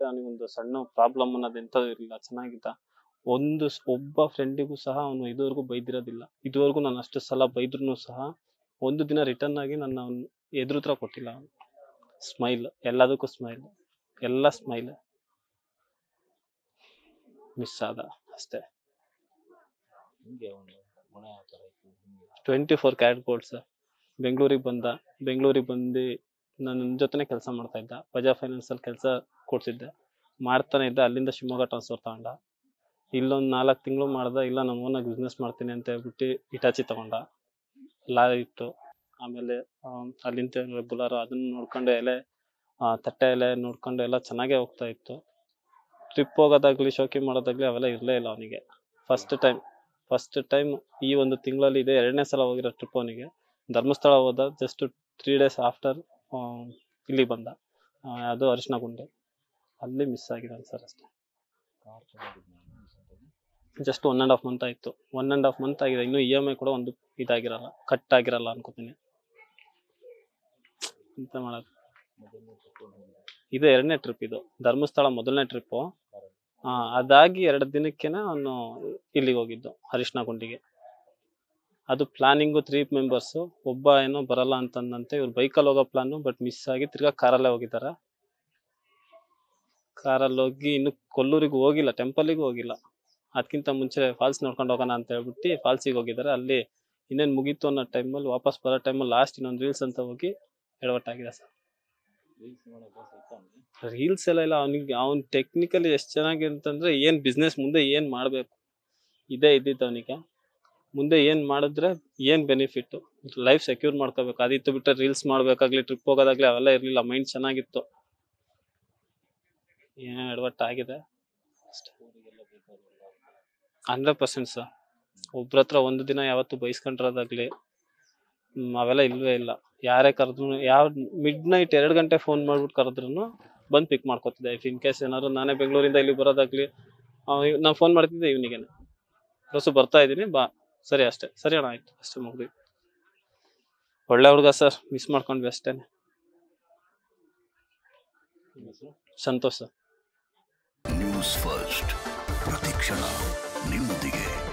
ಮತ್ತೆ ಅವನಿಗೊಂದು ಸಣ್ಣ ಪ್ರಾಬ್ಲಮ್ ಅನ್ನೋದು ಎಂಥದ್ದು ಇರಲಿಲ್ಲ ಚೆನ್ನಾಗಿದ್ದ ಒಂದು ಸ್- ಒಬ್ಬ ಫ್ರೆಂಡಿಗೂ ಸಹ ಅವನು ಇದುವರೆಗೂ ಬೈದಿರೋದಿಲ್ಲ ಇದುವರೆಗೂ ನಾನು ಅಷ್ಟು ಸಲ ಬೈದ್ರೂ ಸಹ ಒಂದು ದಿನ ರಿಟರ್ನ್ ಆಗಿ ನನ್ನ ಅವ್ನು ಎದುರು ಹತ್ರ ಕೊಟ್ಟಿಲ್ಲ ಅವನು ಸ್ಮೈಲ್ ಎಲ್ಲದಕ್ಕೂ ಸ್ಮೈಲ್ ಎಲ್ಲ ಸ್ಮೈಲ್ ಮಿಸ್ ಆದ ಅಷ್ಟೇ ಹಿಂಗೆ ಒಂದು ಗುಣ ಯಾವ ಥರ ಇತ್ತು ಹಿಂಗೆ twenty four carat gold sir ಬೆಂಗಳೂರಿಗೆ ಬಂದ ಬೆಂಗಳೂರಿಗೆ ಬಂದು ನನ್ನ ಜೊತೆನೆ ಕೆಲಸ ಮಾಡ್ತಾ ಇದ್ದ ಬಜಾಜ್ ಫೈನಾನ್ಸಲ್ಲಿ ಕೆಲಸ ಕೊಡ್ತಿದ್ದೆ ಮಾಡ್ತಾನೆ ಇದ್ದ ಅಲ್ಲಿಂದ ಶಿವಮೊಗ್ಗ ಟ್ರಾನ್ಸ್ಫರ್ ತಗೊಂಡ ಇಲ್ಲೊಂದು ನಾಲ್ಕು ತಿಂಗಳು ಮಾಡ್ದ ಇಲ್ಲ ನಾನು ಓನಾಗಿ ಬಿಸ್ನೆಸ್ ಮಾಡ್ತೀನಿ ಅಂತ ಹೇಳ್ಬಿಟ್ಟು ಇಟಾಚಿ ತಗೊಂಡ ಲಾರಿ ಇತ್ತು ಆಮೇಲೆ ಆಮ್, ಅಲ್ಲಿಂದ ಬುಲಾರೋ ಅದನ್ನ ನೋಡ್ಕೊಂಡು ಎಲೆ ಆ, ತಟ್ಟೆ ಎಲೆ ನೋಡ್ಕೊಂಡು ಎಲ್ಲ ಚೆನ್ನಾಗೇ ಹೋಗ್ತಾ ಇತ್ತು ಟ್ರಿಪ್ ಹೋಗೋದಾಗ್ಲಿ ಶೋಕಿ ಮಾಡೋದಾಗ್ಲಿ ಅವೆಲ್ಲ ಇರಲೇ ಇಲ್ಲ ಅವನಿಗೆ ಫಸ್ಟ್ ಟೈಮ್ ಫಸ್ಟ್ ಟೈಮ್ ಈ ಒಂದು ತಿಂಗಳಲ್ಲಿ ಇದೆ ಎರಡನೇ ಸಲ ಹೋಗಿರೋ ಟ್ರಿಪ್ ಅವನಿಗೆ ಧರ್ಮಸ್ಥಳ ಹೋದ ಜಸ್ಟ್ ತ್ರೀ ಡೇಸ್ ಆಫ್ಟರ್ ಇಲ್ಲಿ ಬಂದ ಆ, ಅದು ಅರಿಶಿನ ಗುಂಡೆ ಅಲ್ಲಿ ಮಿಸ್ ಆಗಿದ್ದಾನೆ ಸರ್ ಅಷ್ಟೇ ಕಾರ್ ತಗೊಂಡಿದ್ನ just one and half month ಆಯಿತು ಒನ್ ಆ್ಯಂಡ್ ಹಾಫ್ ಮಂತ್ ಆಗಿದೆ ಇನ್ನೂ ಇ ಎಮ್ ಐ ಕೂಡ ಒಂದು ಇದಾಗಿರಲ್ಲ ಕಟ್ ಆಗಿರಲ್ಲ ಅನ್ಕೋತೀನಿ ಎಂತ ಮಾಡೋದು ಮೊದಲನೇ ತಗೊಂಡು ಹೋಗಿದ್ದೆ ಇದು ಎರಡನೇ ಟ್ರಿಪ್ ಇದು ಧರ್ಮಸ್ಥಳ ಮೊದಲನೇ ಟ್ರಿಪ್ಪು ಅದಾಗಿ ಎರಡು ದಿನಕ್ಕೇನೆ ಅವನು ಇಲ್ಲಿಗೆ ಹೋಗಿದ್ದು ಹರಿಶಿನ ಗುಂಡಿಗೆ ಅದು ಪ್ಲಾನಿಂಗು ತ್ರೀ ಮೆಂಬರ್ಸು ಒಬ್ಬ ಏನೋ ಬರಲ್ಲ ಅಂತಂದಂತೆ ಇವ್ರು ಬೈಕಲ್ಲಿ ಹೋಗೋ ಪ್ಲಾನು ಬಟ್ ಮಿಸ್ ಆಗಿ ತಿರ್ಗಾ ಕಾರಲ್ಲೇ ಹೋಗಿದ್ದಾರೆ ಕಾರಲ್ಲಿ ಹೋಗಿ ಇನ್ನು ಕೊಲ್ಲೂರಿಗೆ ಹೋಗಿಲ್ಲ ಟೆಂಪಲಿಗೂ ಹೋಗಿಲ್ಲ ಅದಕ್ಕಿಂತ ಮುಂಚೆ ಫಾಲ್ಸ್ ನೋಡ್ಕೊಂಡು ಹೋಗೋಣ ಅಂತ ಹೇಳ್ಬಿಟ್ಟು ಫಾಲ್ಸಿಗೆ ಹೋಗಿದ್ದಾರೆ ಅಲ್ಲಿ ಇನ್ನೇನು ಮುಗೀತು ಅನ್ನೋ ಟೈಮಲ್ಲಿ ವಾಪಸ್ ಬರೋ ಟೈಮಲ್ಲಿ ಲಾಸ್ಟ್ ಇನ್ನೊಂದು ರೀಲ್ಸ್ ಅಂತ ಹೋಗಿ ಎಡವಟ್ಟಾಗಿದೆ ಸರ್ ರೀಲ್ಸ್ ಮಾಡೋ ಅಭ್ಯಾಸ ಇತ್ತು ಅವ್ನಿಗೆ ರೀಲ್ಸ್ ಎಲ್ಲ ಇಲ್ಲ ಅವನಿಗೆ ಅವ್ನ ಟೆಕ್ನಿಕಲಿ ಎಷ್ಟು ಚೆನ್ನಾಗಿ ಅಂತಂದ್ರೆ ಏನ್ ಬಿಸ್ನೆಸ್ ಮುಂದೆ ಏನ್ ಮಾಡ್ಬೇಕು ಇದೇ ಇದ್ದಿದ್ದು ಅವನಿಗೆ ಮುಂದೆ ಏನ್ ಮಾಡಿದ್ರೆ ಏನ್ ಬೆನಿಫಿಟ್ ಲೈಫ್ ಸೆಕ್ಯೂರ್ ಮಾಡ್ಕೋಬೇಕು ಅದಿತ್ತು ಬಿಟ್ಟರೆ ರೀಲ್ಸ್ ಮಾಡ್ಬೇಕಾಗ್ಲಿ ಟ್ರಿಪ್ ಹೋಗೋದಾಗ್ಲಿ ಅವೆಲ್ಲ ಇರ್ಲಿಲ್ಲ ಮೈಂಡ್ ಚೆನ್ನಾಗಿತ್ತು ಏನೇನು ಎಡವಟ್ಟಾಗಿದೆ ಊರಿಗೆಲ್ಲ ಬೇಕಾಗಿಲ್ಲ ಹಂಡ್ರೆಡ್ ಪರ್ಸೆಂಟ್ ಸರ್ ಒಬ್ರ ಹತ್ರ ಒಂದು ದಿನ ಯಾವತ್ತು ಬೈಸ್ಕೊಂಡಿರೋದಾಗ್ಲಿ ಹ್ಮ್, ಅವೆಲ್ಲ ಇಲ್ವೇ ಇಲ್ಲ ಯಾರೇ ಕರೆದ್ರು ಯಾವ ಮಿಡ್ ನೈಟ್ ಎರಡು ಗಂಟೆ ಫೋನ್ ಮಾಡ್ಬಿಟ್ಟು ಕರೆದ್ರು ಬಂದು ಪಿಕ್ ಮಾಡ್ಕೊತಿದ್ದೆ ಇಫ್ ಇನ್ ಕೇಸ್ ಏನಾದ್ರು ನಾನೇ ಬೆಂಗಳೂರಿಂದ ಇಲ್ಲಿ ಬರೋದಾಗ್ಲಿ ನಾನು ಫೋನ್ ಮಾಡ್ತಿದ್ದೆ ಇವನಿಗೇನೆ ಬಸ್ಸು ಬರ್ತಾ ಇದ್ದೀನಿ ಬಾ ಸರಿ ಅಷ್ಟೇ ಸರಿ ಅಣ್ಣ ಆಯ್ತು ಅಷ್ಟೇ ಮುಗ್ದು ಒಳ್ಳೆ ಹುಡುಗ ಸರ್ ಮಿಸ್ ಮಾಡ್ಕೊಂಡ್ವಿ ಅಷ್ಟೇ ನಿಮ್ಮ ಹೆಸರು ಸಂತೋಷ್ ಸರ್ ನ್ಯೂಸ್ ಫಸ್ಟ್ ಪ್ರತಿಕ್ಷಣ ನಿಮ್ಮೊಂದಿಗೆ